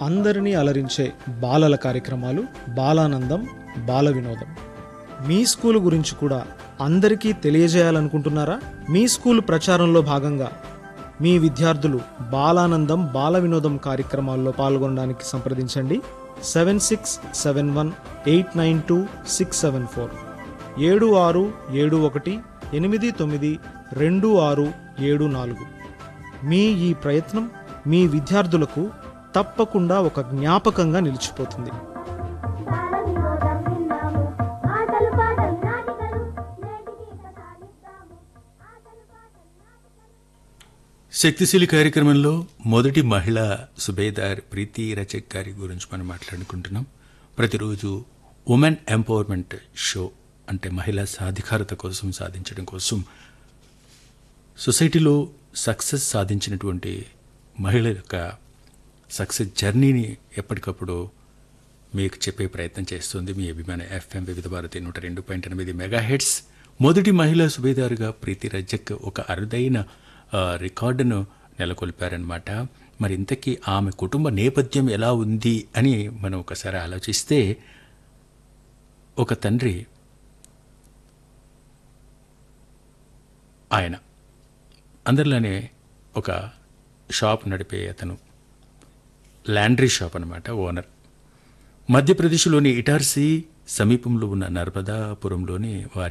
అందరినీ అలరించే బాలల కార్యక్రమాలు బాలానందం బాల వినోదం మీ స్కూల్ గురించి కూడా అందరికీ తెలియజేయాలనుకుంటున్నారా మీ స్కూల్ ప్రచారంలో భాగంగా మీ విద్యార్థులు బాలానందం బాల వినోదం కార్యక్రమాల్లో పాల్గొనడానికి సంప్రదించండి seven six seven one eight nine two six seven four ఏడు ఆరు ఏడు ఒకటి ఎనిమిది తొమ్మిది రెండు ఆరు ఏడు నాలుగు మీ ఈ ప్రయత్నం మీ విద్యార్థులకు తప్పకుండా ఒక జ్ఞాపకంగా నిలిచిపోతుంది బాల వినోదం విన్నాము ఆటలు పాటలు నాటికలు నేటికి సాగిస్తాము ఆటలు పాటలు నాటికలు శక్తిశీలి కార్యక్రమంలో మొదటి మహిళ సుబేదార్ ప్రీతి రచక్ గారి గురించి మనం మాట్లాడుకుంటున్నాం ప్రతిరోజు ఉమెన్ ఎంపవర్మెంట్ షో అంటే మహిళా సాధికారత కోసం సాధించడం కోసం సొసైటీలో సక్సెస్ సాధించినటువంటి మహిళల యొక్క సక్సెస్ జర్నీని ఎప్పటికప్పుడు మీకు చెప్పే ప్రయత్నం చేస్తుంది మీ అభిమాన ఎఫ్ఎం వివిధ భారతి నూట రెండు పాయింట్ ఎనిమిది మెగా హెడ్స్ మొదటి మహిళా సుబేదారుగా ప్రీతి రజక్ ఒక అరుదైన ఆ, రికార్డును నెలకొల్పారనమాట మరి ఇంతకీ ఆమె కుటుంబ నేపథ్యం ఎలా ఉంది అని మనం ఒకసారి ఆలోచిస్తే ఒక తండ్రి ఆయన అందరిలోనే ఒక షాప్ నడిపే అతను ల్యాండ్రీ షాప్ అనమాట ఓనర్ మధ్యప్రదేశ్లోని ఇటార్సీ సమీపంలో ఉన్న నర్మదాపురంలోని వారి